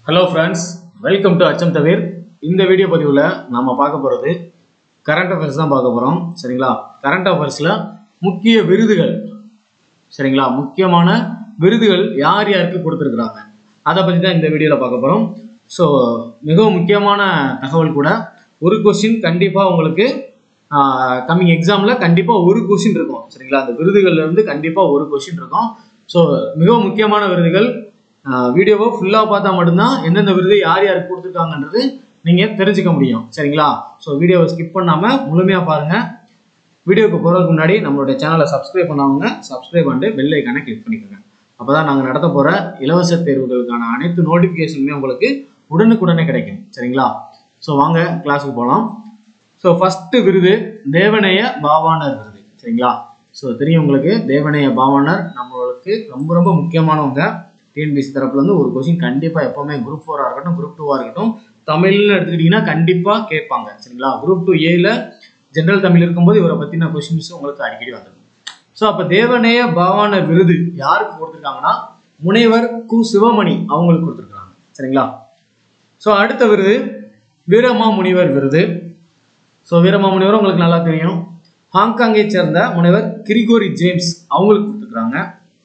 hello friends welcome to அச்சம் தவிர் இந்த video பதிவில் நம்ம பார்க்க போகிறது கரண்ட் அஃபேர்ஸ் தான் பார்க்க போகிறோம் சரிங்களா கரண்ட் அஃபேர்ஸில் முக்கிய விருதுகள் சரிங்களா முக்கியமான விருதுகள் யார் யாருக்கு கொடுத்துருக்குறாங்க அதை பற்றி தான் இந்த வீடியோவில் பார்க்க போகிறோம் ஸோ மிகவும் முக்கியமான தகவல் கூட ஒரு கொஸ்டின் கண்டிப்பாக உங்களுக்கு கம்மிங் எக்ஸாமில் கண்டிப்பாக ஒரு கொஸ்டின் இருக்கும் சரிங்களா அந்த விருதுகள்ல இருந்து கண்டிப்பாக ஒரு கொஸ்டின் இருக்கும் ஸோ மிகவும் முக்கியமான விருதுகள் வீடியோவை ஃபுல்லாக பார்த்தா மட்டும்தான் எந்தெந்த விருது யார் யாருக்கு கொடுத்துருக்காங்கன்றது நீங்கள் தெரிஞ்சுக்க முடியும் சரிங்களா ஸோ வீடியோவை ஸ்கிப் பண்ணாமல் முழுமையாக பாருங்கள் வீடியோக்கு போகிறதுக்கு முன்னாடி நம்மளுடைய சேனலை சப்ஸ்கிரைப் பண்ணவங்க சப்ஸ்கிரைப் பண்ணிட்டு பெல் ஐக்கானை கிளிக் பண்ணிக்கோங்க அப்போ தான் நாங்கள் நடத்த போகிற இலவச தேர்வுகளுக்கான அனைத்து நோட்டிஃபிகேஷனுமே உங்களுக்கு உடனுக்குடனே கிடைக்கும் சரிங்களா ஸோ வாங்க கிளாஸுக்கு போகலாம் ஸோ ஃபஸ்ட்டு விருது தேவநேய பாவாணர் விருது சரிங்களா ஸோ தெரியும் உங்களுக்கு தேவநேய பாவாணர் நம்மளுக்கு ரொம்ப ரொம்ப முக்கியமானவங்க டிஎன்பிசி தரப்புல இருந்து ஒரு கொஸ்டின் கண்டிப்பாக எப்போவுமே குரூப் ஃபோராக இருக்கட்டும் குரூப் டூவாக இருக்கட்டும் தமிழ்னு எடுத்துக்கிட்டிங்கன்னா கண்டிப்பாக கேட்பாங்க சரிங்களா குரூப் டூ ஏல ஜென்ரல் தமிழ் இருக்கும்போது இவரை பற்றின கொஸ்டின்ஸ் உங்களுக்கு அடிக்கடி வந்துடும் ஸோ அப்போ தேவநேய பாவாணர் விருது யாருக்கு கொடுத்துருக்காங்கன்னா முனைவர் கு சிவமணி அவங்களுக்கு கொடுத்துருக்காங்க சரிங்களா ஸோ அடுத்த விருது வீரமா முனிவர் விருது ஸோ வீரமா முனிவர் உங்களுக்கு நல்லா தெரியும் ஹாங்காங்கை சேர்ந்த முனைவர் கிரிகோரி ஜேம்ஸ் அவங்களுக்கு கொடுத்துருக்காங்க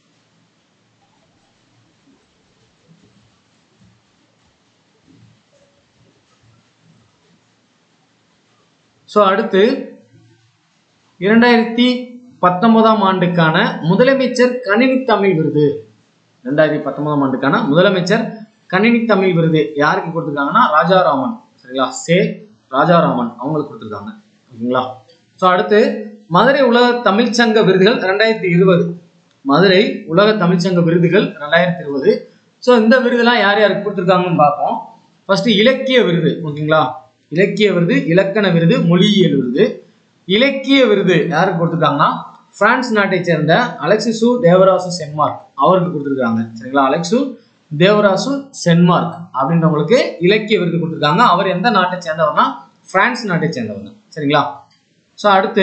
ஸோ அடுத்து இரண்டாயிரத்தி பத்தொன்பதாம் ஆண்டுக்கான முதலமைச்சர் கணினி தமிழ் விருது ரெண்டாயிரத்தி பத்தொன்பதாம் ஆண்டுக்கான முதலமைச்சர் கணினி தமிழ் விருது யாருக்கு கொடுத்துருக்காங்கன்னா ராஜாராமன் சரிங்களா சே ராஜாராமன் அவங்களுக்கு கொடுத்துருக்காங்க ஓகேங்களா ஸோ அடுத்து மதுரை உலக தமிழ்ச்சங்க விருதுகள் ரெண்டாயிரத்தி இருபது மதுரை உலக தமிழ்ச்சங்க விருதுகள் ரெண்டாயிரத்தி இருபது ஸோ இந்த விருதுலாம் யார் யாருக்கு கொடுத்துருக்காங்கன்னு பார்ப்போம் ஃபர்ஸ்ட் இலக்கிய விருது ஓகேங்களா இலக்கிய விருது இலக்கண விருது மொழியியல் விருது இலக்கிய விருது யாருக்கு கொடுத்துருக்காங்கன்னா பிரான்ஸ் நாட்டை சேர்ந்த அலெக்சிசு தேவராசு சென்மார்க் அவருக்கு கொடுத்துருக்காங்க சரிங்களா அலெக்சு தேவராசு சென்மார்க் அப்படின்றவங்களுக்கு இலக்கிய விருது கொடுத்துருக்காங்க அவர் எந்த நாட்டை சேர்ந்தவர்னா பிரான்ஸ் நாட்டை சேர்ந்தவங்க சரிங்களா ஸோ அடுத்து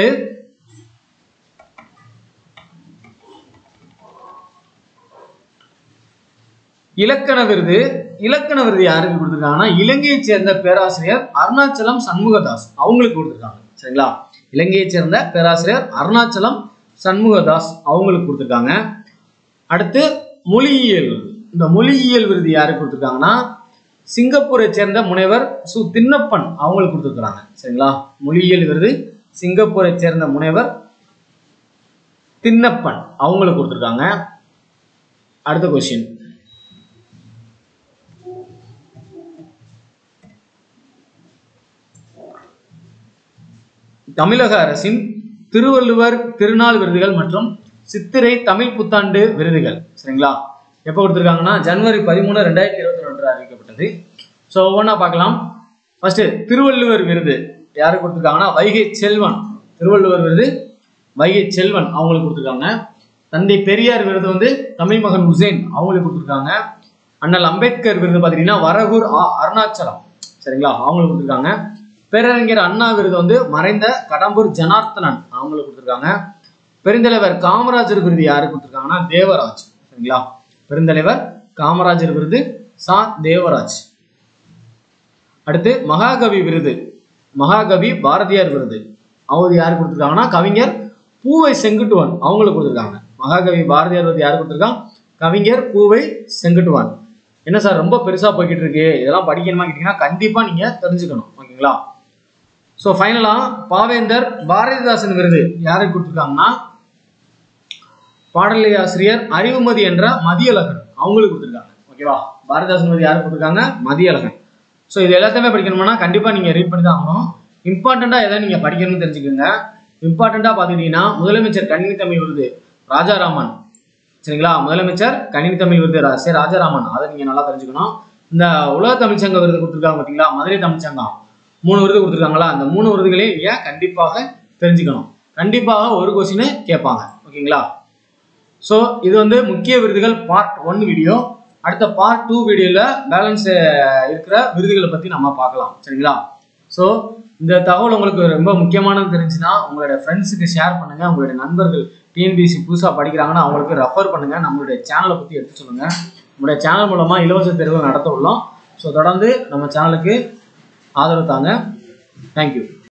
இலக்கண விருது இலக்கண விருது யாருக்கு கொடுத்துருக்காங்கன்னா இலங்கையை சேர்ந்த பேராசிரியர் அருணாச்சலம் சண்முகதாஸ் அவங்களுக்கு கொடுத்துருக்காங்க சரிங்களா இலங்கையை சேர்ந்த பேராசிரியர் அருணாச்சலம் சண்முகதாஸ் அவங்களுக்கு கொடுத்துருக்காங்க அடுத்து மொழியியல் இந்த மொழியியல் விருது யாருக்கு கொடுத்துருக்காங்கன்னா சிங்கப்பூரை சேர்ந்த முனைவர் சு தின்னப்பன் அவங்களுக்கு கொடுத்துருக்காங்க சரிங்களா மொழியியல் விருது சிங்கப்பூரை சேர்ந்த முனைவர் தின்னப்பன் அவங்களுக்கு கொடுத்துருக்காங்க அடுத்த கொஸ்டின் தமிழக அரசின் திருவள்ளுவர் திருநாள் விருதுகள் மற்றும் சித்திரை தமிழ் புத்தாண்டு விருதுகள் சரிங்களா எப்போ கொடுத்துருக்காங்கன்னா ஜனவரி பதிமூணு ரெண்டாயிரத்தி இருபத்தி ரெண்டு அறிவிக்கப்பட்டது ஸோ ஒவ்வொன்றா பார்க்கலாம் ஃபர்ஸ்ட் திருவள்ளுவர் விருது யாருக்கு கொடுத்துருக்காங்கன்னா வைகை செல்வன் திருவள்ளுவர் விருது வைகை செல்வன் அவங்களுக்கு கொடுத்துருக்காங்க தந்தை பெரியார் விருது வந்து தமிழ் மகன் உசேன் அவங்களுக்கு கொடுத்துருக்காங்க அண்ணல் அம்பேத்கர் விருது பார்த்தீங்கன்னா வரகூர் ஆ- அருணாச்சலம் சரிங்களா அவங்களுக்கு கொடுத்துருக்காங்க பேரறிஞர் அண்ணா விருது வந்து மறைந்த கடம்பூர் ஜனார்த்தனன் அவங்களுக்கு கொடுத்துருக்காங்க பெருந்தலைவர் காமராஜர் விருது யாருக்கு கொடுத்துருக்காங்கன்னா தேவராஜ் சரிங்களா பெருந்தலைவர் காமராஜர் விருது சா தேவராஜ் அடுத்து மகாகவி விருது மகாகவி பாரதியார் விருது அவங்க யாருக்கு கொடுத்துருக்காங்கன்னா கவிஞர் பூவை செங்குட்டுவன் அவங்களுக்கு கொடுத்துருக்காங்க மகாகவி பாரதியார் விருது யாருக்கு கொடுத்துருக்காங்க கவிஞர் பூவை செங்குட்டுவன் என்ன சார் ரொம்ப பெருசா போய்கிட்டு இருக்கு இதெல்லாம் படிக்கணுமா கேட்டீங்கன்னா கண்டிப்பா நீங்க தெரிஞ்சுக்கணும் ஓகேங்களா ஸோ ஃபைனலா பாவேந்தர் பாரதிதாசன் விருது யாருக்கு கொடுத்துருக்காங்கன்னா பாடலை ஆசிரியர் அறிவுமதி என்ற மதியழகன் அவங்களுக்கு கொடுத்துருக்காங்க ஓகேவா பாரதிதாசன் விருது யாருக்கு கொடுத்துருக்காங்க மதியழகன் ஸோ இது எல்லாத்தையுமே படிக்கணும்னா கண்டிப்பாக நீங்கள் ரீட் பண்ணி தான் ஆகணும் இம்பார்ட்டண்ட்டாக எதை நீங்கள் படிக்கணும்னு தெரிஞ்சுக்கோங்க இம்பார்ட்டண்ட்டாக பார்த்துக்கிட்டீங்கன்னா முதலமைச்சர் கணினி தமிழ் விருது ராஜாராமன் சரிங்களா முதலமைச்சர் கணினி தமிழ் விருது ரா- சே ராஜாராமன் அதை நீங்கள் நல்லா தெரிஞ்சுக்கணும் இந்த உலக தமிழ்ச்சங்க விருது கொடுத்துருக்காங்க பார்த்தீங்களா மதுரை தமிழ்ச்சங்கம் மூணு விருது கொடுத்துருக்காங்களா அந்த மூணு விருதுகளையும் நீங்கள் கண்டிப்பாக தெரிஞ்சுக்கணும் கண்டிப்பாக ஒரு கொஸ்டின் கேட்பாங்க ஓகேங்களா ஸோ இது வந்து முக்கிய விருதுகள் பார்ட் ஒன் வீடியோ அடுத்த பார்ட் டூ வீடியோவில் பேலன்ஸ் இருக்கிற விருதுகளை பற்றி நம்ம பார்க்கலாம் சரிங்களா ஸோ இந்த தகவல் உங்களுக்கு ரொம்ப முக்கியமானது தெரிஞ்சுன்னா உங்களுடைய ஃப்ரெண்ட்ஸுக்கு ஷேர் பண்ணுங்க உங்களுடைய நண்பர்கள் டிஎன்பிசி புதுசாக படிக்கிறாங்கன்னா அவங்களுக்கு ரெஃபர் பண்ணுங்க நம்மளுடைய சேனலை பற்றி எடுத்து சொல்லுங்க நம்மளுடைய சேனல் மூலமாக இலவச தேர்வுகள் நடத்த உள்ளோம் ஸோ தொடர்ந்து நம்ம சேனலுக்கு ஆதரவு தாங்க தேங்க்யூ